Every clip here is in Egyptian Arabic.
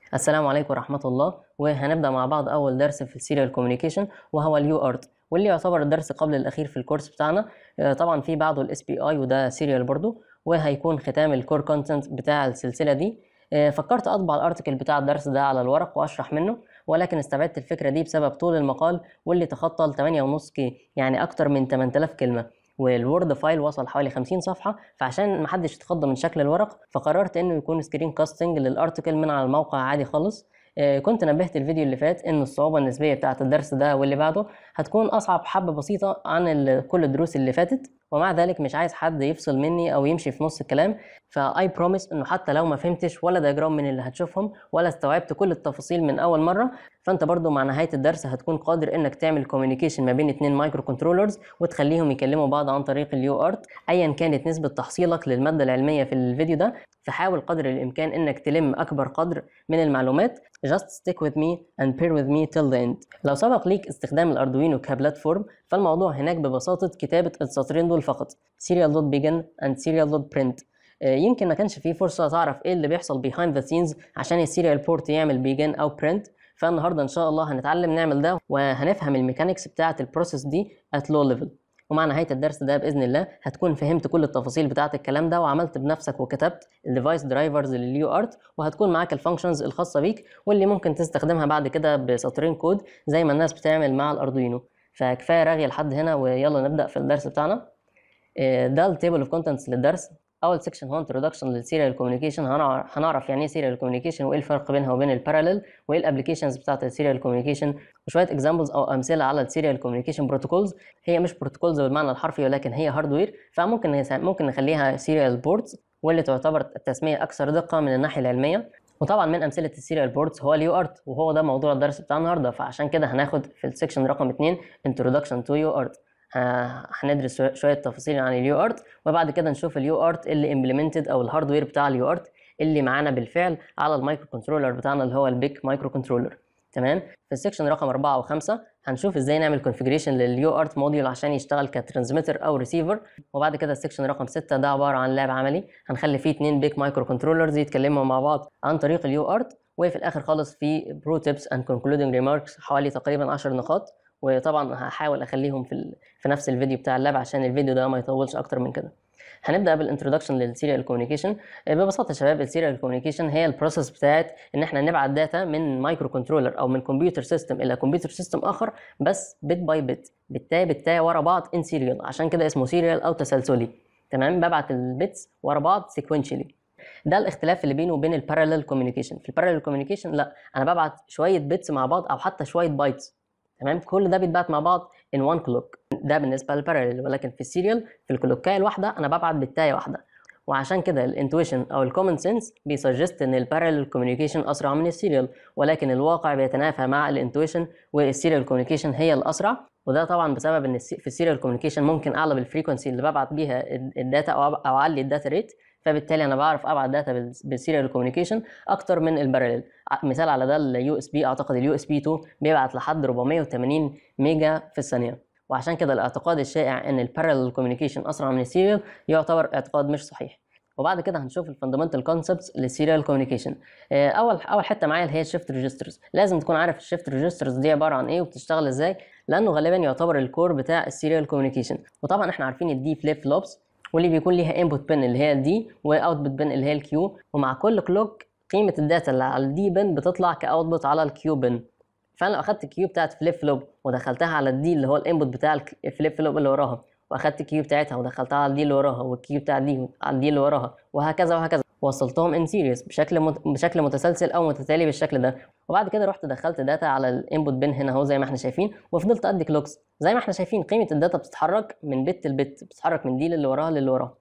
السلام عليكم ورحمة الله وهنبدأ مع بعض أول درس في السيريال كوميونيكيشن وهو اليو ارت واللي يعتبر الدرس قبل الأخير في الكورس بتاعنا آه، طبعا في بعده الاس بي اي وده سيريال برضو وهيكون ختام الكور كونتنت بتاع السلسلة دي آه، فكرت أطبع الارتكل بتاع الدرس ده على الورق وأشرح منه ولكن استبعدت الفكرة دي بسبب طول المقال واللي تخطى ال 8.5 كي يعني أكتر من 8000 كلمة والوورد فايل وصل حوالي 50 صفحه فعشان محدش يتخض من شكل الورق فقررت انه يكون سكرين كاستنج للارتكل من على الموقع عادي خالص آه، كنت نبهت الفيديو اللي فات ان الصعوبه النسبيه بتاعه الدرس ده واللي بعده هتكون اصعب حبه بسيطه عن ال- كل الدروس اللي فاتت ومع ذلك مش عايز حد يفصل مني او يمشي في نص الكلام فاي بروميس انه حتى لو ما فهمتش ولا دياجرام من اللي هتشوفهم ولا استوعبت كل التفاصيل من اول مره فانت برضو مع نهايه الدرس هتكون قادر انك تعمل كوميونيكيشن ما بين اتنين مايكرو كنترولرز وتخليهم يكلموا بعض عن طريق اليو ارت ايا كانت نسبه تحصيلك للماده العلميه في الفيديو ده فحاول قدر الامكان انك تلم اكبر قدر من المعلومات just stick with me and bear with me till the end لو سبق ليك استخدام الاردوينو كبلاتفورم فالموضوع هناك ببساطه كتابه السطرين دول فقط serial.begin and serial.print آه، يمكن ما كانش فيه فرصة تعرف ايه اللي بيحصل behind the scenes عشان السيريال بورت يعمل بيجن او print فالنهارده ان شاء الله هنتعلم نعمل ده وهنفهم الميكانيكس بتاعة البروسيس دي at low level ومع نهاية الدرس ده بإذن الله هتكون فهمت كل التفاصيل بتاعة الكلام ده وعملت بنفسك وكتبت الديفايس درايفرز لليو ارت وهتكون معاك الفانكشنز الخاصة بيك واللي ممكن تستخدمها بعد كده بسطرين كود زي ما الناس بتعمل مع الاردوينو فكفاية رغي لحد هنا ويلا نبدأ في الدرس بتاعنا آه، ده التيبل اوف كونتنتس للدرس اول سيكشن هو انتروداكشن للسيريال كوميونيكيشن هنعرف يعني ايه سيريال كوميونيكيشن وايه الفرق بينها وبين الباراليل وايه الابلكيشنز بتاعت السيريال كوميونيكيشن وشويه اكزامبلز او امثله على السيريال كوميونيكيشن بروتوكولز هي مش بروتوكولز بالمعنى الحرفي ولكن هي هاردوير فممكن نس- ممكن نخليها سيريال بوردز واللي تعتبر التسميه اكثر دقه من الناحيه العلميه وطبعا من امثله السيريال بوردز هو اليو ارت وهو ده موضوع الدرس بتاع النهارده فعشان كده هناخد في السيكشن رقم 2 انتروداكشن تو يو ارت ه- هندرس شوية- شويه تفاصيل عن اليو ارت وبعد كده نشوف اليو ارت اللي امبلمنتد او الهاردوير بتاع اليو ارت اللي معانا بالفعل على المايكرو كنترولر بتاعنا اللي هو البيك مايكرو كنترولر تمام في السكشن رقم 4 و5 هنشوف ازاي نعمل كونفيجريشن لليو ارت موديول عشان يشتغل كترانسميتر او ريسيفر وبعد كده السكشن رقم 6 ده عباره عن لاب عملي هنخلي فيه اتنين بيك مايكرو كنترولرز يتكلموا مع بعض عن طريق اليو ارت وفي الاخر خالص في برو تيبس اند كونكلودنج ريماركس حوالي تقريبا 10 نقاط وطبعا هحاول اخليهم في ال... في نفس الفيديو بتاع اللاب عشان الفيديو ده ما يطولش اكتر من كده هنبدا بالانترودكشن للسيريال كوميونيكيشن ببساطه يا شباب السيريال كوميونيكيشن هي البروسيس بتاعت ان احنا نبعت داتا من مايكرو كنترولر او من كمبيوتر سيستم الى كمبيوتر سيستم اخر بس بت باي بت بالتايه بالتايه ورا بعض ان سيريال عشان كده اسمه سيريال او تسلسلي تمام ببعت البيتس ورا بعض سيكونشلي ده الاختلاف اللي بينه وبين البارallel كوميونيكيشن في البارallel كوميونيكيشن لا انا ببعت شويه بيتس مع بعض او حتى شويه بايتس تمام كل ده بيتبعت مع بعض in one clock ده بالنسبه للبارallel ولكن في السيريال في الكلوكايه الواحده انا ببعت بالتايه واحده وعشان كده الانتويشن او الكومن سنس بيسجست ان البارallel كوميونيكيشن اسرع من السيريال ولكن الواقع بيتنافى مع الانتويشن والسيريال كوميونيكيشن هي الاسرع وده طبعا بسبب ان السي- في السيريال كوميونيكيشن ممكن اعلى بالفريكونسي اللي ببعت بيها ال- الداتا او أب- او اعلي الداتا ريت فبالتالي انا بعرف ابعت داتا بال- بالسيريال كوميونيكيشن اكتر من البارallel ع- مثال على ده اليو اس بي اعتقد اليو اس بي 2 بيبعت لحد 480 ميجا في الثانيه وعشان كده الاعتقاد الشائع ان البارallel كوميونيكيشن اسرع من السيريال يعتبر اعتقاد مش صحيح وبعد كده هنشوف الفاندمنتال كونسبتس للسيريال كوميونيكيشن اول اول حته معايا اللي هي الشيفت ريجسترز لازم تكون عارف الشيفت ريجسترز دي عباره عن ايه وبتشتغل ازاي لانه غالبا يعتبر الكور بتاع السيريال كوميونيكيشن وطبعا احنا عارفين الدي فليب فلوبس واللي بيكون ليها انبوت بن اللي هي الدي واوتبوت بن اللي هي الكيو ومع كل كلوك قيمه الداتا اللي على الدي بن بتطلع كاوتبوت على الكيو بن فانا لو اخدت الكيو بتاعت فليب فلوب ودخلتها على الدي اللي هو الانبوت بتاع الفليب فلوب اللي وراها واخدت الكيو بتاعتها ودخلتها على الدي اللي وراها والكيو بتاع دي على الدي اللي وراها وهكذا وهكذا وصلتهم ان سيريس بشكل مت... بشكل متسلسل او متتالي بالشكل ده وبعد كده رحت دخلت داتا على الانبوت بن هنا اهو زي ما احنا شايفين وفضلت ادي كلوكس زي ما احنا شايفين قيمه الداتا بتتحرك من بت لبت بتتحرك من دي للي وراها للي وراها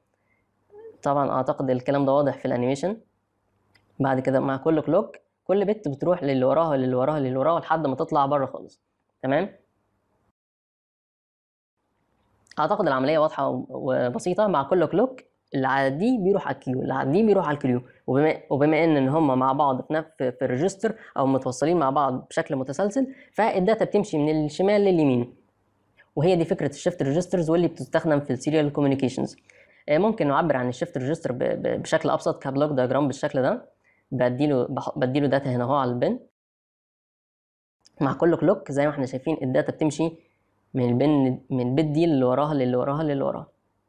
طبعا اعتقد الكلام ده واضح في الانيميشن بعد كده مع كل كلوك كل بت بتروح للي وراها للي وراها للي وراها لحد ما تطلع بره خالص تمام اعتقد العمليه واضحه وبسيطه مع كل كلوك اللي على الدي بيروح على الكيو اللي على الدي بيروح على الكيو وبما وبما ان ان هم مع بعض في نفس في الريجستر او متوصلين مع بعض بشكل متسلسل فالداتا بتمشي من الشمال لليمين وهي دي فكره الشيفت ريجسترز واللي بتستخدم في السيريال كوميونيكيشنز ممكن نعبر عن الشيفت ريجستر بشكل ابسط كبلوك دياجرام بالشكل ده بديله بح- بديله داتا هنا اهو على البن مع كل كلوك زي ما احنا شايفين الداتا بتمشي من البن من البت دي اللي وراها للي وراها للي وراها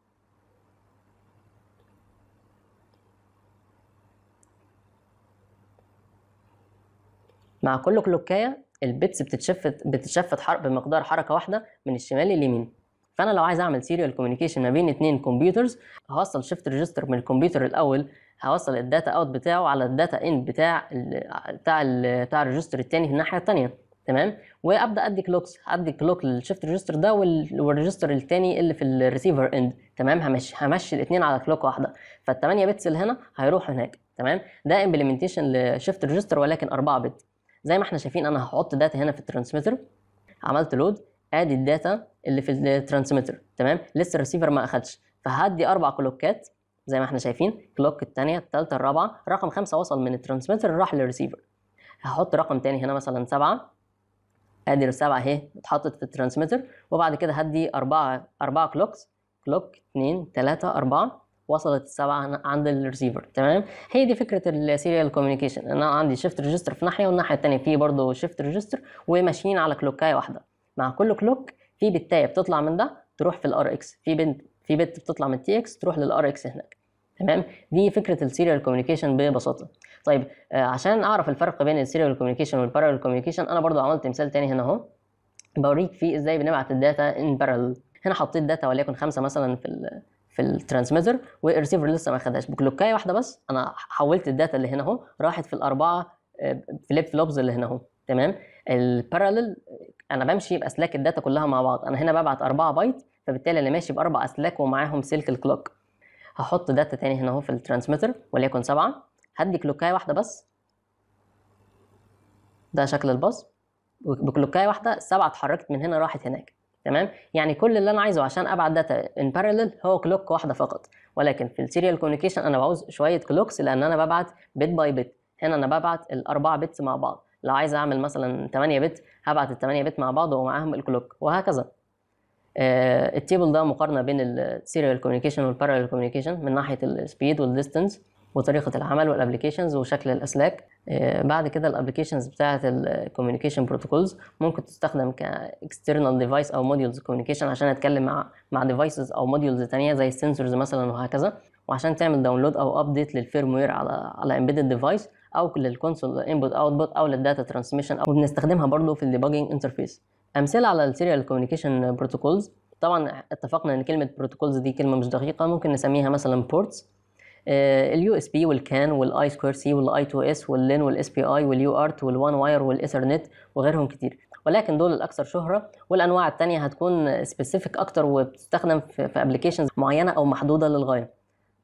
مع كل كلوكايه البيتس بتتشفت بتتشفت حر... بمقدار حركه واحده من الشمال لليمين فانا لو عايز اعمل سيريال كوميونيكيشن ما بين اتنين كمبيوترز هوصل شيفت ريجستر من الكمبيوتر الاول هوصل الداتا اوت بتاعه على الداتا ان بتاع ال بتاع ال بتاع الريجستر التاني في الناحيه التانيه تمام وابدا ادي كلوكس ادي كلوك للشيفت ريجستر ده وال- والريجستر التاني اللي في الريسيفر اند تمام همشي همشي الاثنين على كلوك واحده فال8 بتس اللي هنا هيروحوا هناك تمام ده امبلمنتيشن لشيفت ريجستر ولكن 4 بت زي ما احنا شايفين انا هحط داتا هنا في الترانسميتر عملت لود ادي الداتا اللي في الترانسميتر تمام لسه الريسيفر ما اخدش فهدي اربع كلوكات زي ما احنا شايفين كلوك الثانيه الثالثه الرابعه رقم خمسة وصل من الترانسميتر راح للريسيفر هحط رقم تاني هنا مثلا سبعة ادي السبعة اهي اتحطت في الترانسميتر وبعد كده هدي أربعة أربعة كلوكس كلوك اتنين تلاتة أربعة وصلت السبعة عند الريسيفر تمام هي دي فكرة السيريال كوميونيكيشن انا عندي شيفت ريجستر في ناحية والناحية التانية في برضه شيفت ريجستر وماشيين على كلوكاية واحدة مع كل كلوك في بتاية بتطلع من ده تروح في الار اكس في بنت في بت بتطلع من التي اكس تروح للار اكس هناك تمام دي فكره السيريال كوميونيكيشن ببساطه طيب آه عشان اعرف الفرق بين السيريال كوميونيكيشن والبارallel كوميونيكيشن انا برضو عملت مثال تاني هنا اهو بوريك فيه ازاي بنبعت الداتا ان بارallel هنا حطيت داتا وليكن خمسه مثلا في ال في الترانسميتر والريسيفر لسه ما خدهاش بكلوكايه واحده بس انا حولت الداتا اللي هنا اهو راحت في الاربعه فليب فلوبز اللي هنا اهو تمام البارallel انا بمشي باسلاك الداتا كلها مع بعض انا هنا ببعت 4 بايت فبالتالي اللي ماشي باربع اسلاك ومعاهم سلك الكلوك هحط داتا تاني هنا اهو في الترانسميتر وليكن سبعة هدي كلوكاية واحدة بس ده شكل الباص بكلوكاية واحدة السبعة اتحركت من هنا راحت هناك تمام يعني كل اللي انا عايزه عشان ابعت داتا ان بارallel هو كلوك واحدة فقط ولكن في السيريال كوميونيكيشن انا بعوز شوية كلوكس لان انا ببعت بت باي بت هنا انا ببعت الاربعة بتس مع بعض لو عايز اعمل مثلا 8 بت هبعت ال 8 بت مع بعض ومعاهم الكلوك وهكذا آه، التيبل ده مقارنه بين السيريال كوميونيكيشن والبارallel كوميونيكيشن من ناحيه السبيد والديستنس وطريقه العمل والابلكيشنز وشكل الاسلاك آه، بعد كده الابلكيشنز بتاعه الكوميونيكيشن بروتوكولز ممكن تستخدم كاكسترنال ديفايس او موديولز كوميونيكيشن عشان اتكلم مع مع ديفايسز او موديولز تانية زي السنسورز مثلا وهكذا وعشان تعمل داونلود او ابديت للفيرموير على على امبيدد ديفايس او للكونسول انبوت اوتبوت او للداتا ترانسميشن او بنستخدمها برضه في الديباجنج انترفيس امثله على السيريال كوميونيكيشن بروتوكولز طبعا اتفقنا ان كلمه بروتوكولز دي كلمه مش دقيقه ممكن نسميها مثلا بورتس اليو اس بي والكان والاي سكوير سي والاي 2 اس واللين والاس بي اي واليو ارت والوان واير والايثرنت وغيرهم كتير ولكن دول الاكثر شهره والانواع الثانيه هتكون سبيسيفيك اكتر وبتستخدم في, في ابلكيشنز معينه او محدوده للغايه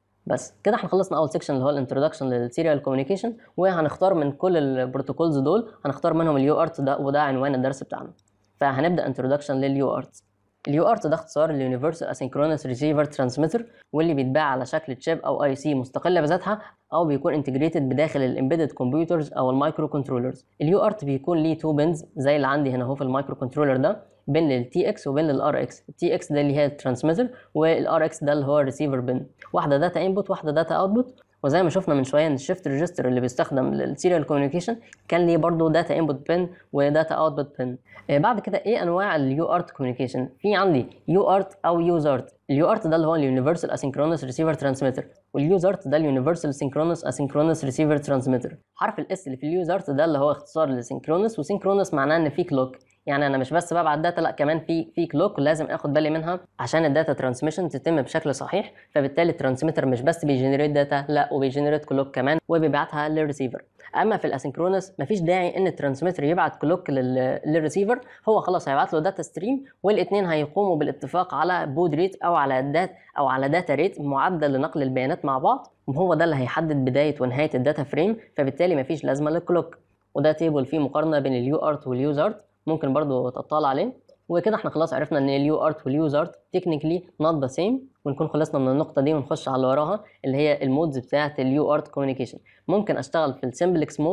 بس كده احنا خلصنا اول سيكشن اللي هو الانترودكشن للسيريال كوميونيكيشن وهنختار من كل البروتوكولز دول هنختار منهم اليو ارت ده وده عنوان الدرس بتاعنا فهنبدا انترودكشن لليو ارت اليو ارت ده اختصار لليونيفرسال اسynchronous ريسيفر ترانسميتر واللي بيتباع على شكل تشيب او اي سي مستقله بذاتها او بيكون انتجريتد بداخل الامبيدد كمبيوترز او المايكرو كنترولرز اليو ارت بيكون ليه تو بنز زي اللي عندي هنا اهو في المايكرو كنترولر ده بين للتي اكس وبين للار اكس التي اكس ده اللي هي الترانسميتر والار اكس ده اللي هو الريسيفر بن واحده داتا انبوت واحده داتا اوتبوت وزي ما شفنا من شويه ان الشيفت ريجستر اللي بيستخدم للسيريال كوميونيكيشن كان ليه برضه داتا انبوت بن وداتا اوتبوت بن بعد كده ايه انواع اليو ارت كوميونيكيشن في عندي يو ارت او يوز ارت اليو ارت ده اللي هو اليونيفرسال اسynchronous ريسيفر ترانسميتر واليوز ارت ده اليونيفرسال سينكرونس اسynchronous ريسيفر ترانسميتر حرف الاس اللي في اليوز ارت ده اللي هو اختصار لسينكرونس وسينكرونس معناه ان في كلوك يعني انا مش بس ببعت داتا لا كمان في في كلوك لازم اخد بالي منها عشان الداتا ترانسميشن تتم بشكل صحيح فبالتالي الترانسميتر مش بس بيجنريت داتا لا وبيجنريت كلوك كمان وبيبعتها للريسيفر اما في الاسynchronous مفيش داعي ان الترانسميتر يبعت كلوك للريسيفر هو خلاص هيبعت له داتا ستريم والاثنين هيقوموا بالاتفاق على بود ريت او على دات او على داتا ريت معدل لنقل البيانات مع بعض وهو ده اللي هيحدد بدايه ونهايه الداتا فريم فبالتالي مفيش لازمه للكلوك وده تيبل فيه مقارنه بين اليو ارت واليوز ارت ممكن برضو تطلع عليه وكده احنا خلاص عرفنا ان اليو ارت واليوز ارت تكنيكلي نوت ذا سيم ونكون خلصنا من النقطه دي ونخش على اللي وراها اللي هي المودز بتاعه اليو ارت كوميونيكيشن ممكن اشتغل في السمبلكس مود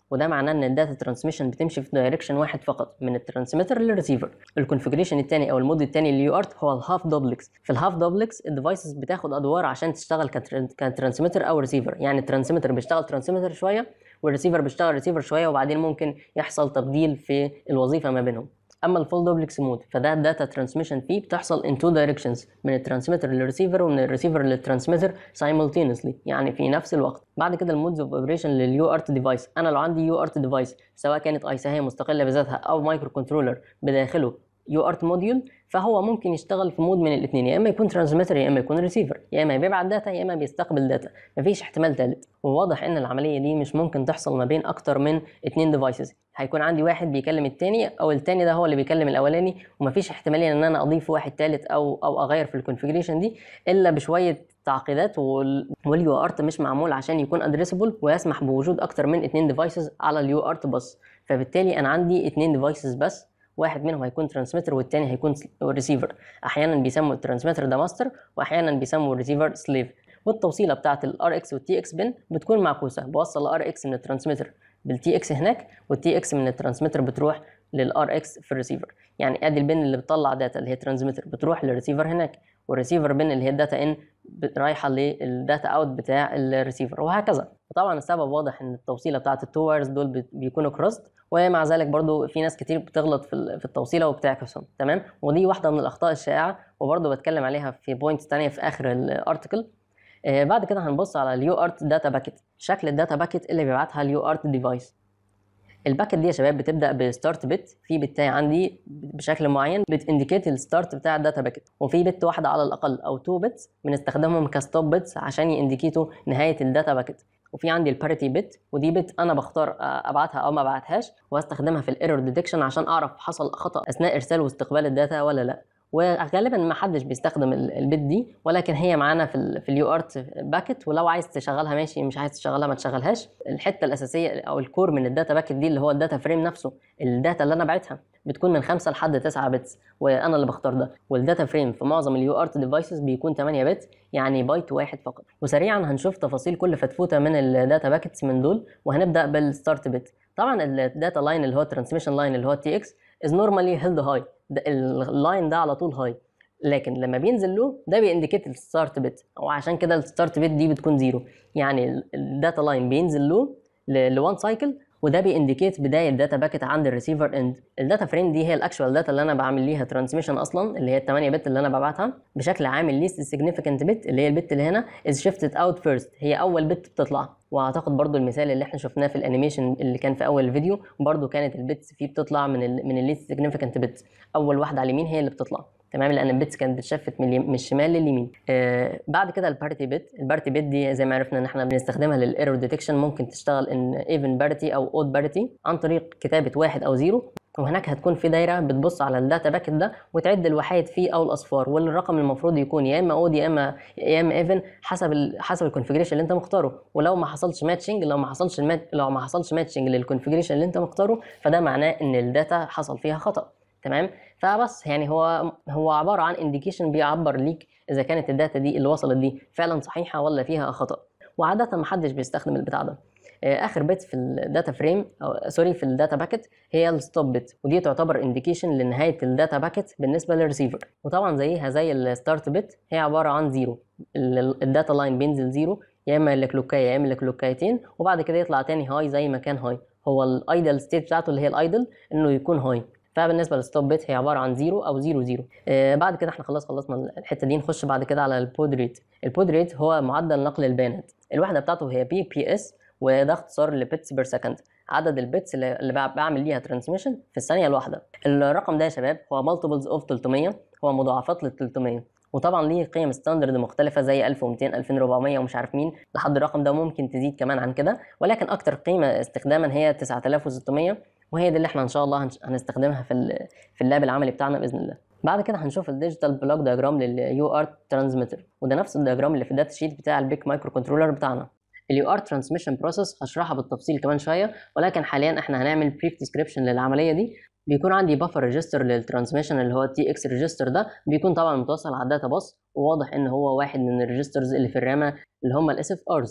وده معناه ان الداتا ترانسميشن بتمشي في دايركشن واحد فقط من الترانسميتر للريسيفر الكونفيجريشن الثاني او المود الثاني لليو ارت هو الهاف دوبلكس في الهاف دوبلكس الديفايسز بتاخد ادوار عشان تشتغل كترانسميتر او ريسيفر يعني الترانسميتر بيشتغل ترانسميتر شويه والريسيفر بيشتغل ريسيفر شويه وبعدين ممكن يحصل تبديل في الوظيفه ما بينهم اما الفول دوبلكس مود فده الداتا ترانسميشن فيه بتحصل in two directions من الترانسميتر للريسيفر ومن الريسيفر للترانسميتر simultaneously يعني في نفس الوقت بعد كده المودز اوف اوبريشن لليو ارت ديفايس انا لو عندي يو ارت ديفايس سواء كانت اي سي هي مستقله بذاتها او مايكرو كنترولر بداخله يو ارت موديول فهو ممكن يشتغل في مود من الاثنين يا اما يكون ترانسميتر يا اما يكون ريسيفر يا اما بيبعت داتا يا اما بيستقبل داتا مفيش احتمال ثالث وواضح ان العمليه دي مش ممكن تحصل ما بين اكتر من اثنين ديفايسز هيكون عندي واحد بيكلم الثاني او الثاني ده هو اللي بيكلم الاولاني ومفيش احتماليه ان انا اضيف واحد ثالث او او اغير في الكونفيجريشن دي الا بشويه تعقيدات واليو ارت مش معمول عشان يكون ادريسبل ويسمح بوجود اكتر من اثنين ديفايسز على اليو ارت بس فبالتالي انا عندي اثنين ديفايسز بس واحد منهم هيكون ترانسميتر والتاني هيكون ريسيفر احيانا بيسموا الترانسميتر ده ماستر واحيانا بيسموا الريسيفر سليف والتوصيله بتاعه الار اكس والتي اكس بن بتكون معكوسه بوصل الار اكس من الترانسميتر بالتي اكس هناك والتي اكس من الترانسميتر بتروح للار اكس في الريسيفر يعني ادي البن اللي بتطلع داتا اللي هي ترانسميتر بتروح للريسيفر هناك والريسيفر بن اللي هي الداتا ان رايحه للداتا اوت بتاع الريسيفر وهكذا وطبعا السبب واضح ان التوصيله بتاعه التو وايرز دول بيكونوا كروست ومع ذلك برضو في ناس كتير بتغلط في التوصيله وبتعكسهم تمام ودي واحده من الاخطاء الشائعه وبرضو بتكلم عليها في بوينتس ثانيه في اخر الارتكل آه بعد كده هنبص على اليو ارت داتا باكيت شكل الداتا باكيت اللي بيبعتها اليو ارت ديفايس الباكت دي يا شباب بتبدا بستارت بت في بتايه عندي بشكل معين بتindicate الستارت بتاع الداتا باكت وفي بت واحده على الاقل او تو بتس بنستخدمهم كستوب بتس عشان يindicatوا نهايه الداتا باكت وفي عندي الباريتي بت ودي بت انا بختار ابعتها او ما ابعتهاش واستخدمها في الايرور ديتكشن عشان اعرف حصل خطا اثناء ارسال واستقبال الداتا ولا لا وغالبا ما حدش بيستخدم البت دي ولكن هي معانا في ال في اليو ارت باكت ولو عايز تشغلها ماشي مش عايز تشغلها ما تشغلهاش الحته الاساسيه او الكور من الداتا باكت دي اللي هو الداتا فريم نفسه الداتا اللي انا بعتها بتكون من 5 لحد 9 بتس وانا اللي بختار ده والداتا فريم في معظم اليو ارت ديفايسز بيكون 8 بت يعني بايت واحد فقط وسريعا هنشوف تفاصيل كل فتفوته من الداتا باكتس من دول وهنبدا بالستارت بت طبعا الداتا لاين اللي هو الترانسميشن لاين اللي هو التي اكس از نورمالي هيلد هاي اللاين ده على طول هاي لكن لما بينزل له ده بينديكيت الستارت بت وعشان كده الستارت بت دي بتكون زيرو يعني الداتا لاين بينزل له لوان سايكل وده بينديكيت بدايه الداتا باكت عند الريسيفر اند الداتا فريم دي هي الاكشوال داتا اللي انا بعمل ليها ترانسميشن اصلا اللي هي ال 8 بت اللي انا ببعتها بشكل عام الليست سيجنيفيكانت بت اللي هي البت اللي هنا از شيفتد اوت فيرست هي اول بت بتطلع وهتاخد برضو المثال اللي احنا شفناه في الانيميشن اللي كان في اول الفيديو برضو كانت البيتس فيه بتطلع من ال من الليست سيجنيفيكانت بت اول واحده على اليمين هي اللي بتطلع تمام لان البيتس كانت بتشفت من, من الشمال لليمين آه بعد كده البارتي بت البارتي بت دي زي ما عرفنا ان احنا بنستخدمها للايرور ديتكشن ممكن تشتغل ان ايفن بارتي او اود بارتي عن طريق كتابه واحد او زيرو وهناك هتكون في دايره بتبص على الداتا باكت ده وتعد الوحايد فيه او الاصفار والرقم المفروض يكون يا اما اود يا اما يا اما ايفن حسب ال حسب الكونفيجريشن اللي انت مختاره ولو ما حصلش ماتشنج لو ما حصلش المات لو ما حصلش ماتشنج للكونفيجريشن اللي انت مختاره فده معناه ان الداتا حصل فيها خطا تمام فبس يعني هو هو عباره عن انديكيشن بيعبر ليك اذا كانت الداتا دي اللي وصلت دي فعلا صحيحه ولا فيها خطا وعاده ما حدش بيستخدم البتاع ده اخر بت في الداتا فريم او سوري في الداتا باكت هي الستوب بت ودي تعتبر انديكيشن لنهايه الداتا باكت بالنسبه للريسيفر وطبعا زيها زي الستارت بت هي عباره عن زيرو الداتا لاين بينزل زيرو يا اما الكلوكايه يا اما الكلوكايتين وبعد كده يطلع تاني هاي زي ما كان هاي هو الايدل ستيت بتاعته اللي هي الايدل انه يكون هاي فبالنسبه للستوب بيت هي عباره عن زيرو او زيرو زيرو آه بعد كده احنا خلاص خلصنا الحته دي نخش بعد كده على البود ريت البود ريت هو معدل نقل البيانات الوحده بتاعته هي بي بي اس وده اختصار لبيتس بير سكند عدد البيتس اللي بعمل ليها ترانسميشن في الثانيه الواحده الرقم ده يا شباب هو مالتيبلز اوف 300 هو مضاعفات لل 300 وطبعا ليه قيم ستاندرد مختلفه زي 1200 2400 ومش عارف مين لحد الرقم ده ممكن تزيد كمان عن كده ولكن اكتر قيمه استخداما هي 9600 وهي دي اللي احنا ان شاء الله هنستخدمها في في اللاب العملي بتاعنا باذن الله بعد كده هنشوف الديجيتال بلوك دياجرام لليو ارت ترانسميتر وده نفس الدياجرام اللي في الداتا شيت بتاع البيك مايكرو كنترولر بتاعنا اليو ار ترانسميشن بروسيس هشرحها بالتفصيل كمان شويه ولكن حاليا احنا هنعمل بريف ديسكريبشن للعمليه دي بيكون عندي بفر ريجستر للترانسميشن اللي هو التي اكس ريجستر ده بيكون طبعا متوصل على الداتا باص وواضح ان هو واحد من الريجسترز اللي في الرامه اللي هم الاس اف ارز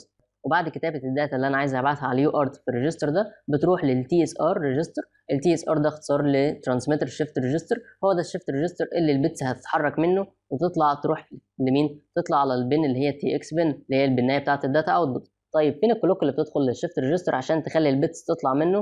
وبعد كتابه الداتا اللي انا عايز ابعتها على اليو ارت في الريجستر ده بتروح للتي اس ار ريجستر التي اس ار ده اختصار لترانسميتر شيفت ريجستر هو ده الشيفت ريجستر اللي البيتس هتتحرك منه وتطلع تروح لمين تطلع على البن اللي هي تي اكس بن اللي هي البنايه بتاعه الداتا اوتبوت طيب فين الكلوك اللي بتدخل للشيفت ريجستر عشان تخلي البيتس تطلع منه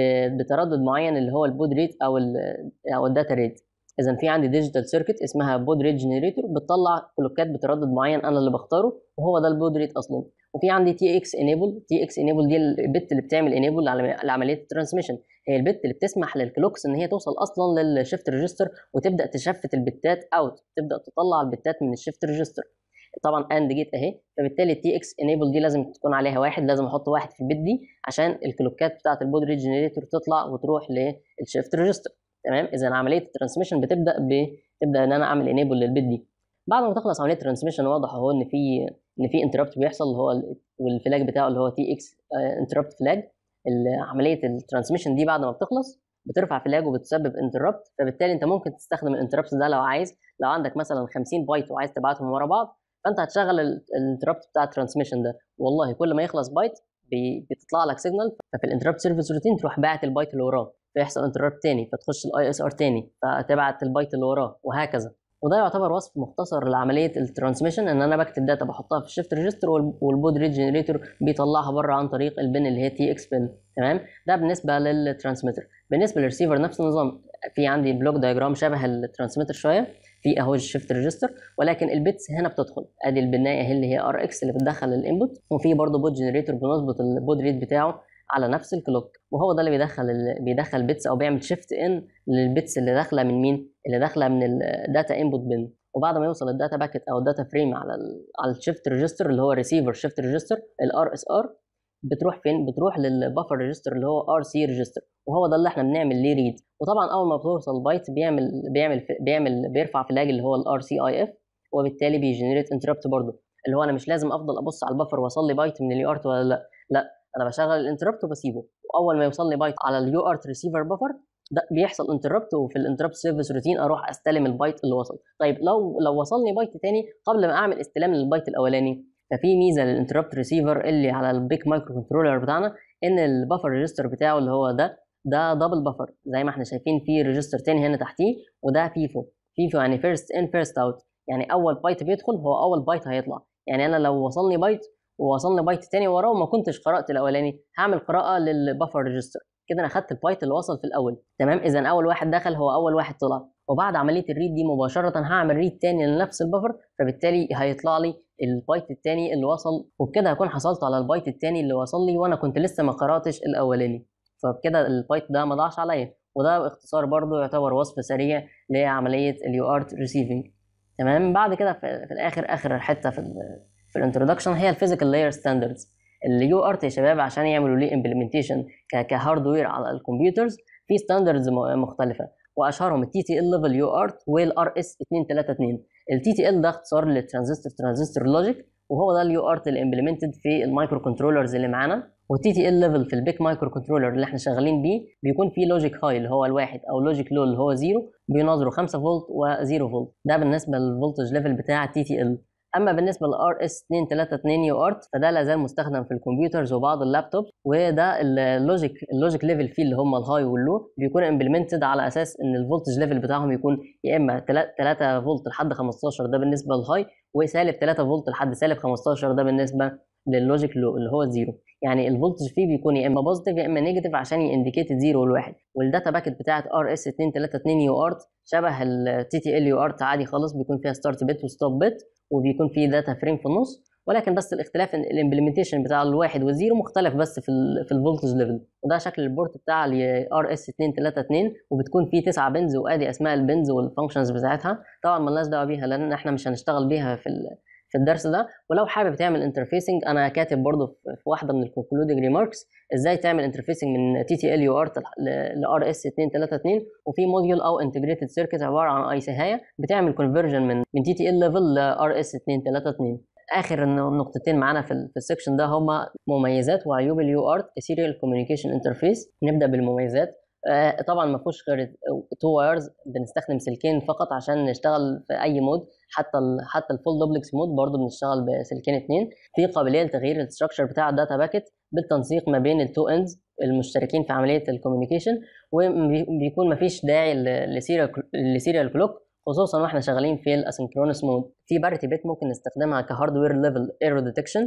بتردد معين اللي هو البود ريت او ال او الداتا ريت اذا في عندي ديجيتال سيركت اسمها بود ريت جنريتور بتطلع كلوكات بتردد معين انا اللي بختاره وهو ده البود ريت اصلا وفي عندي تي اكس انيبل تي اكس انيبل دي البت اللي بتعمل انيبل لعمليه الترانسميشن هي البت اللي بتسمح للكلوكس ان هي توصل اصلا للشيفت ريجستر وتبدا تشفت البتات اوت تبدا تطلع البتات من الشيفت ريجستر طبعا اند جيت اهي فبالتالي التي اكس انيبل دي لازم تكون عليها واحد لازم احط واحد في البت دي عشان الكلوكات بتاعه البود ريت جنريتور تطلع وتروح للشيفت ريجستر تمام اذا عمليه الترانسميشن بتبدا ب تبدا ان انا اعمل انيبل للبت دي بعد ما تخلص عمليه الترانسميشن واضح اهو ان في ان في انتربت بيحصل اللي هو والفلاج بتاعه اللي هو تي اكس انتربت فلاج عمليه الترانسميشن دي بعد ما بتخلص بترفع فلاج وبتسبب انتربت فبالتالي انت ممكن تستخدم الانتربت ده لو عايز لو عندك مثلا 50 بايت وعايز تبعتهم ورا بعض فانت هتشغل الانتربت بتاع الترانسميشن ده والله كل ما يخلص بايت بتطلع لك سيجنال ففي الانتربت سيرفيس روتين تروح باعت البايت اللي وراه فيحصل انتربت تاني فتخش الاي اس ار تاني فتبعت البايت اللي وراه وهكذا وده يعتبر وصف مختصر لعمليه الترانسميشن ان انا بكتب داتا بحطها في الشيفت ريجستر والبود ريت جنريتور بيطلعها بره عن طريق البن اللي هي تي اكس بن تمام ده بالنسبه للترانسميتر بالنسبه للريسيفر نفس النظام في عندي بلوك دايجرام شبه الترانسميتر شويه في اهو الشيفت ريجستر ولكن البيتس هنا بتدخل ادي البنايه اهي اللي هي ار اكس اللي بتدخل الانبوت وفي برضه بود جنريتور بنظبط البود ريت بتاعه على نفس الكلوك وهو ده اللي بيدخل بيدخل بيتس او بيعمل شيفت ان للبيتس اللي داخله من مين اللي داخله من الداتا انبوت بن وبعد ما يوصل الداتا باكيت او الداتا فريم على ال على الشيفت ريجستر اللي هو ريسيفر شيفت ريجستر الار اس ار بتروح فين بتروح للبفر ريجستر اللي هو ار سي ريجستر وهو ده اللي احنا بنعمل ليه ريد وطبعا اول ما بتوصل بايت بيعمل بيعمل بيعمل بيرفع فلاج اللي هو الار سي اي اف وبالتالي بيجنريت انتربت برضه اللي هو انا مش لازم افضل ابص على البفر واصل لي بايت من اليو ارت ولا لا لا انا بشغل الانتربت وبسيبه واول ما يوصل لي بايت على اليو ارت ريسيفر بفر ده بيحصل انتربت وفي الانتربت سيرفيس روتين اروح استلم البايت اللي وصل طيب لو لو وصلني بايت تاني قبل ما اعمل استلام للبايت الاولاني ففي ميزه للانتربت ريسيفر اللي على البيك مايكرو كنترولر بتاعنا ان البفر ريجستر بتاعه اللي هو ده ده دبل بفر زي ما احنا شايفين في ريجستر تاني هنا تحتيه وده فيفو فيفو يعني فيرست ان فيرست اوت يعني اول بايت بيدخل هو اول بايت هيطلع يعني انا لو وصلني بايت ووصلني بايت تاني وراه وما كنتش قرات الاولاني هعمل قراءه للبفر ريجستر كده انا خدت البايت اللي وصل في الاول تمام اذا اول واحد دخل هو اول واحد طلع وبعد عمليه الريد دي مباشره هعمل ريد تاني لنفس البفر فبالتالي هيطلع لي البايت التاني اللي وصل وبكده هكون حصلت على البايت التاني اللي وصل لي وانا كنت لسه ما قراتش الاولاني فبكده البايت ده ما ضاعش عليا وده باختصار برضو يعتبر وصف سريع لعمليه اليو ارت ريسيفنج تمام بعد كده في, في الاخر اخر حته في ال في الانترودكشن هي الفيزيكال لاير ستاندردز اليو ارت يا شباب عشان يعملوا ليه امبلمنتيشن كهاردوير على الكمبيوترز في ستاندردز مختلفه واشهرهم التي تي ال ليفل يو ارت والار اس 232 التي تي ال ده اختصار للترانزستور ترانزستور لوجيك وهو ده اليو ارت اللي امبلمنتد في المايكرو كنترولرز اللي معانا والتي تي ال ليفل في البيك مايكرو كنترولر اللي احنا شغالين بيه بيكون فيه لوجيك هاي اللي هو الواحد او لوجيك لو اللي هو زيرو بيناظروا 5 فولت و0 فولت ده بالنسبه للفولتج ليفل بتاع التي تي ال اما بالنسبه للار اس 232 يو ارت فده لا زال مستخدم في الكمبيوترز وبعض اللابتوب وده اللوجيك اللوجيك ليفل فيه اللي هم الهاي واللو بيكون امبلمنتد على اساس ان الفولتج ليفل بتاعهم يكون يا اما 3 فولت لحد 15 ده بالنسبه للهاي وسالب 3 فولت لحد سالب 15 ده بالنسبه لللوجيك لو اللي هو الزيرو يعني الفولتج فيه بيكون يا اما بوزيتيف يا اما نيجاتيف عشان ينديكيت الزيرو والواحد والداتا باكيت بتاعت ار اس 232 يو ارت شبه التي تي ال يو ارت عادي خالص بيكون فيها ستارت بت وستوب بت وبيكون فيه داتا فريم في النص ولكن بس الاختلاف ان الامبلمنتيشن بتاع الواحد والزيرو مختلف بس في ال في الفولتج ليفل وده شكل البورت بتاع الار اس 232 وبتكون فيه 9 بنز وادي اسماء البنز والفانكشنز بتاعتها طبعا مالناش دعوه بيها لان احنا مش هنشتغل بيها في في الدرس ده ولو حابب تعمل انترفيسنج انا كاتب برضو في واحده من الكونكلودنج ريماركس ازاي تعمل انترفيسنج من تي تي ال يو ارت لار اس 232 وفي موديول او انتجريتد سيركت عباره عن اي سهايه بتعمل كونفرجن من من تي تي ال ليفل لار اس 232 اخر نقطتين معانا في, في السكشن ده هما مميزات وعيوب اليو ارت سيريال كوميونيكيشن انترفيس نبدا بالمميزات آه، طبعا ما فيهوش غير تو وايرز بنستخدم سلكين فقط عشان نشتغل في اي مود حتى ال حتى الفول دوبلكس مود برضه بنشتغل بسلكين اتنين في قابليه لتغيير الستراكشر بتاع الداتا باكيت بالتنسيق ما بين التو اندز المشتركين في عمليه الكوميونيكيشن وبيكون مفيش داعي لسيريال كلوك خصوصا واحنا شغالين في الاسynchronous مود في باريتي بيت ممكن نستخدمها كهاردوير ليفل ايرور ديتكشن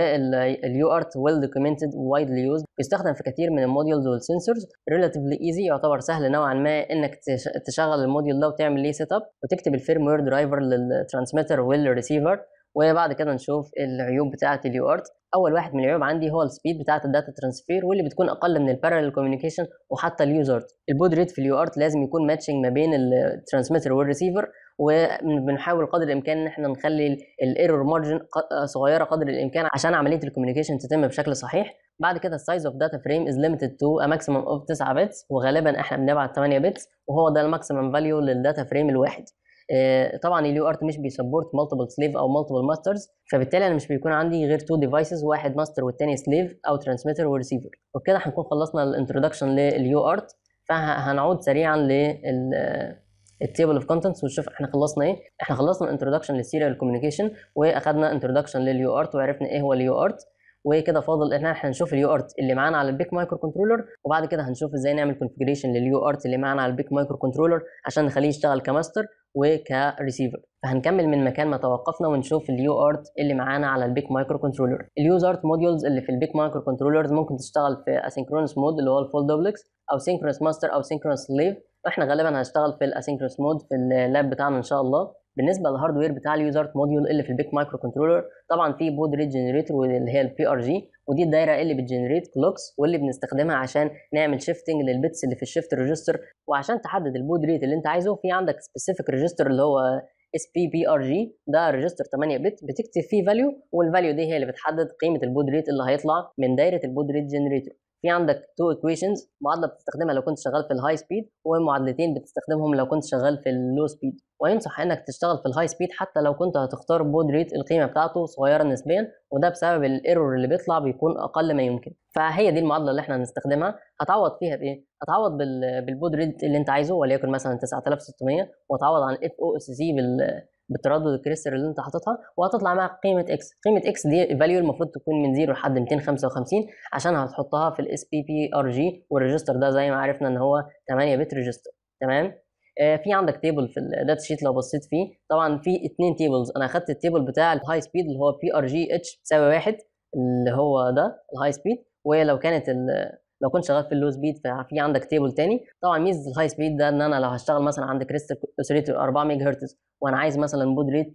واليو ارت ويل دوكيومنتد وايدلي يوزد بيستخدم في كثير من الموديولز والسنسورز ريلاتيفلي ايزي يعتبر سهل نوعا ما انك تشغل الموديول ده وتعمل ليه سيت اب وتكتب الفيرم وير درايفر للترانسميتر والريسيفر وبعد كده نشوف العيوب بتاعه اليو ارت اول واحد من العيوب عندي هو السبيد بتاعه الداتا ترانسفير واللي بتكون اقل من البارallel كوميونيكيشن وحتى اليوزر البود ريت في اليو ارت لازم يكون ماتشنج ما بين الترانسميتر والريسيفر وبنحاول قدر الامكان ان احنا نخلي الايرور مارجن صغيره قدر الامكان عشان عمليه الكوميونيكيشن تتم بشكل صحيح بعد كده السايز اوف داتا فريم از ليميتد تو ا ماكسيمم اوف 9 بتس وغالبا احنا بنبعت 8 بتس وهو ده الماكسيمم فاليو للداتا فريم الواحد آه، طبعا اليو ارت مش بيسبورت مالتيبل سليف او مالتيبل ماسترز فبالتالي انا مش بيكون عندي غير تو ديفايسز واحد ماستر والتاني سليف او ترانسميتر وريسيفر وبكده هنكون خلصنا الانترودكشن لليو ارت فهنعود سريعا لل التيبل اوف كونتنتس ونشوف احنا خلصنا ايه احنا خلصنا الانترودكشن للسيريال كوميونيكيشن واخدنا انترودكشن لليو ارت وعرفنا ايه هو اليو ارت وكده فاضل ان احنا هنشوف اليو ارت اللي معانا على البيك مايكرو كنترولر وبعد كده هنشوف ازاي نعمل كونفيجريشن لليو ارت اللي معانا على البيك مايكرو كنترولر عشان نخليه يشتغل كماستر وكريسيفر فهنكمل من مكان ما توقفنا ونشوف اليو ارت اللي معانا على البيك مايكرو كنترولر اليوز ارت موديولز اللي في البيك مايكرو كنترولرز ممكن تشتغل في اسynchronous مود اللي هو الفول دوبلكس او synchronous ماستر او synchronous سليف واحنا غالبا هنشتغل في الاسynchronous مود في اللاب بتاعنا ان شاء الله بالنسبه للهاردوير بتاع اليوزر موديول اللي في البيك مايكرو كنترولر طبعا في بود ريت جنريتور اللي هي البي ار جي ودي الدايره اللي بتجنريت كلوكس واللي بنستخدمها عشان نعمل شيفتنج للبيتس اللي في الشيفت ريجستر وعشان تحدد البود ريت اللي انت عايزه في عندك سبيسيفيك ريجستر اللي هو اس بي بي ار جي ده ريجستر 8 بت بتكتب فيه فاليو والفاليو دي هي اللي بتحدد قيمه البود ريت اللي هيطلع من دايره البود ريت جنريتور في عندك تو ايكويشنز معادله بتستخدمها لو كنت شغال في الهاي سبيد ومعادلتين بتستخدمهم لو كنت شغال في اللو سبيد وينصح انك تشتغل في الهاي سبيد حتى لو كنت هتختار بود ريت القيمه بتاعته صغيره نسبيا وده بسبب الايرور اللي بيطلع بيكون اقل ما يمكن فهي دي المعادله اللي احنا هنستخدمها هتعوض فيها بايه هتعوض بالبود ريت اللي انت عايزه وليكن مثلا 9600 وتعوض عن اف او اس سي بال بالتردد الكريستال اللي انت حاططها وهتطلع معاك قيمه اكس قيمه اكس دي فاليو المفروض تكون من 0 لحد 255 عشان هتحطها في الاس بي بي ار جي والريجستر ده زي ما عرفنا ان هو 8 بت ريجستر تمام آه في عندك تيبل في الداتا شيت لو بصيت فيه طبعا في اثنين تيبلز انا اخدت التيبل بتاع الهاي سبيد اللي هو بي ار جي اتش تساوي واحد اللي هو ده الهاي سبيد ولو كانت لو كنت شغال في اللو سبيد ففي عندك تيبل تاني طبعا ميزه الهاي سبيد ده ان انا لو هشتغل مثلا عند كريستال اوسيليتور 4 ميجا هرتز وانا عايز مثلا بود ريت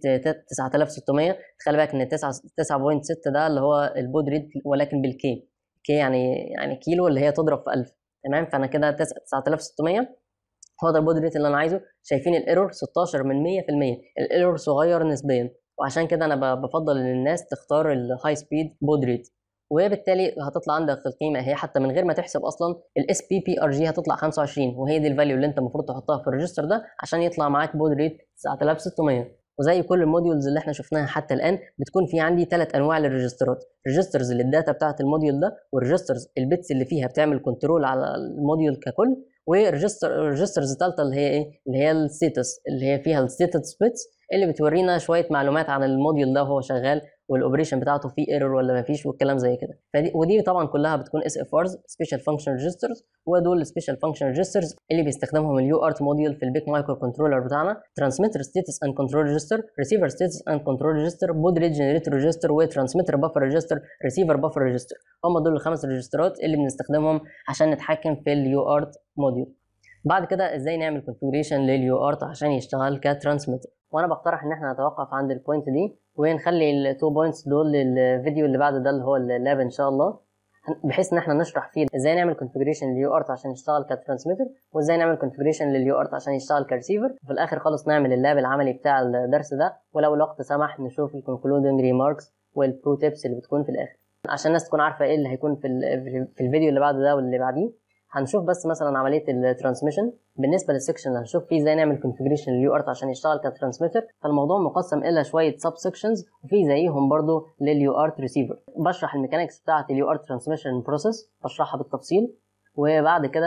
9600 تخلي بالك ان 9.6 ده اللي هو البود ريت ولكن بالكي كي يعني يعني كيلو اللي هي تضرب في 1000 تمام فانا كده 9600 هو ده البود ريت اللي انا عايزه شايفين الايرور 16 من 100% الايرور صغير نسبيا وعشان كده انا بفضل ان الناس تختار الهاي سبيد بود ريت وبالتالي هتطلع عندك القيمه هي حتى من غير ما تحسب اصلا الاس بي بي ار جي هتطلع 25 وهي دي الفاليو اللي انت المفروض تحطها في الريجستر ده عشان يطلع معاك بود ريت 9600 وزي كل الموديولز اللي احنا شفناها حتى الان بتكون في عندي ثلاث انواع للريجسترات ريجسترز للداتا بتاعه الموديول ده والريجسترز البيتس اللي فيها بتعمل كنترول على الموديول ككل وريجستر ريجسترز ثالثه اللي هي ايه اللي هي الستاتس اللي هي فيها الستاتس بيتس اللي بتورينا شويه معلومات عن الموديول ده وهو شغال والاوبريشن بتاعته فيه ايرور ولا ما فيش والكلام زي كده فدي ودي طبعا كلها بتكون اس اف ارز سبيشال فانكشن ريجسترز ودول السبيشال فانكشن ريجسترز اللي بيستخدمهم اليو ارت موديول في البيك مايكرو كنترولر بتاعنا ترانسميتر ستاتس اند كنترول ريجستر ريسيفر ستاتس اند كنترول ريجستر بود ريت جنريتور ريجستر وترانسميتر بافر ريجستر ريسيفر بافر ريجستر هم دول الخمس ريجسترات اللي بنستخدمهم عشان نتحكم في اليو ارت موديول بعد كده ازاي نعمل كونفيجريشن لليو ارت عشان يشتغل كترانسميتر وانا بقترح ان احنا نتوقف عند البوينت دي ونخلي التو بوينتس دول للفيديو اللي بعد ده اللي هو اللاب ان شاء الله بحيث ان احنا نشرح فيه ازاي نعمل كونفيجريشن لليو ارت عشان يشتغل كترانسميتر وازاي نعمل كونفيجريشن لليو ارت عشان يشتغل كريسيفر وفي الاخر خالص نعمل اللاب العملي بتاع الدرس ده ولو الوقت سمح نشوف الكونكلودنج ريماركس والبرو تيبس اللي بتكون في الاخر عشان الناس تكون عارفه ايه اللي هيكون في في الفيديو اللي بعد ده واللي بعديه هنشوف بس مثلا عمليه الترانسميشن بالنسبه للسكشن اللي هنشوف فيه ازاي نعمل كونفيجريشن لليو ارت عشان يشتغل كترانسميتر فالموضوع مقسم الى شويه سب سكشنز وفي زيهم برضو لليو ارت ريسيفر بشرح الميكانكس بتاعه اليو ارت ترانسميشن بروسيس بشرحها بالتفصيل وبعد كده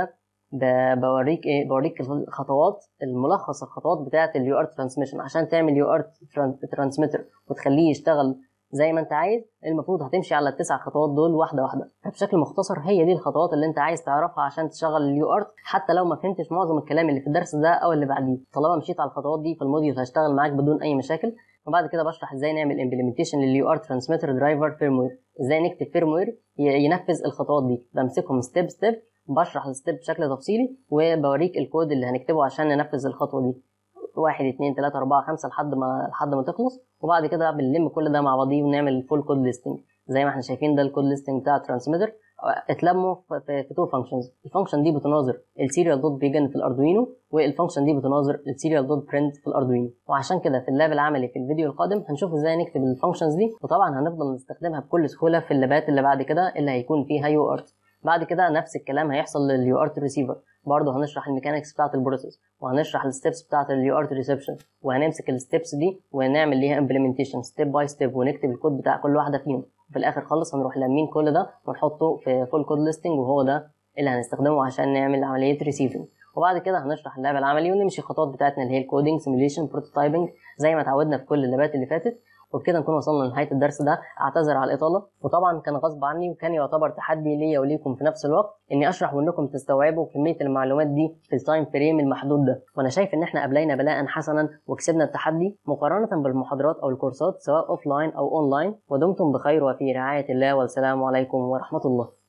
ب- بوريك ايه بوريك الخطوات الملخص الخطوات بتاعه اليو ار ترانسميشن عشان تعمل يو ار ترانسميتر وتخليه يشتغل زي ما انت عايز المفروض هتمشي على التسع خطوات دول واحده واحده فبشكل مختصر هي دي الخطوات اللي انت عايز تعرفها عشان تشغل اليو ارت حتى لو ما فهمتش معظم الكلام اللي في الدرس ده او اللي بعديه طالما مشيت على الخطوات دي فالموديول هيشتغل معاك بدون اي مشاكل وبعد كده بشرح ازاي نعمل امبلمنتيشن لليو ار ترانسميتر درايفر فيرموير ازاي نكتب فيرموير ينفذ الخطوات دي بمسكهم ستيب ستيب بشرح الستيب بشكل تفصيلي وبوريك الكود اللي هنكتبه عشان ننفذ الخطوه دي واحد اتنين تلاتة أربعة خمسة لحد ما لحد ما تخلص وبعد كده بنلم كل ده مع بعضيه ونعمل فول كود ليستنج زي ما احنا شايفين ده الكود ليستنج بتاع الترانسميتر اتلموا في- في في تو فانكشنز الفانكشن دي بتناظر السيريال دوت بيجن في الاردوينو والفانكشن دي بتناظر السيريال دوت برنت في الاردوينو وعشان كده في اللاب العملي في الفيديو القادم هنشوف ازاي نكتب الفانكشنز دي وطبعا هنفضل نستخدمها بكل سهوله في اللابات اللي بعد كده اللي هيكون فيها يو ارت بعد كده نفس الكلام هيحصل لليو ارت ريسيفر برضه هنشرح الميكانكس بتاعه البروسيس وهنشرح الستبس بتاعه اليو ارت ريسبشن وهنمسك الستبس دي ونعمل ليها امبلمنتيشن ستيب باي ستيب ونكتب الكود بتاع كل واحده فيهم في الاخر خالص هنروح لامين كل ده ونحطه في فول كود ليستنج وهو ده اللي هنستخدمه عشان نعمل عمليه ريسيفنج وبعد كده هنشرح اللعبه العملي ونمشي الخطوات بتاعتنا اللي هي الكودينج سيميوليشن بروتوتايبنج زي ما اتعودنا في كل اللابات اللي فاتت وبكده نكون وصلنا لنهايه الدرس ده اعتذر على الاطاله وطبعا كان غصب عني وكان يعتبر تحدي ليا وليكم في نفس الوقت اني اشرح وانكم تستوعبوا كميه المعلومات دي في التايم فريم المحدود ده وانا شايف ان احنا قبلينا بلاء حسنا وكسبنا التحدي مقارنه بالمحاضرات او الكورسات سواء اوف لاين او اون لاين ودمتم بخير وفي رعايه الله والسلام عليكم ورحمه الله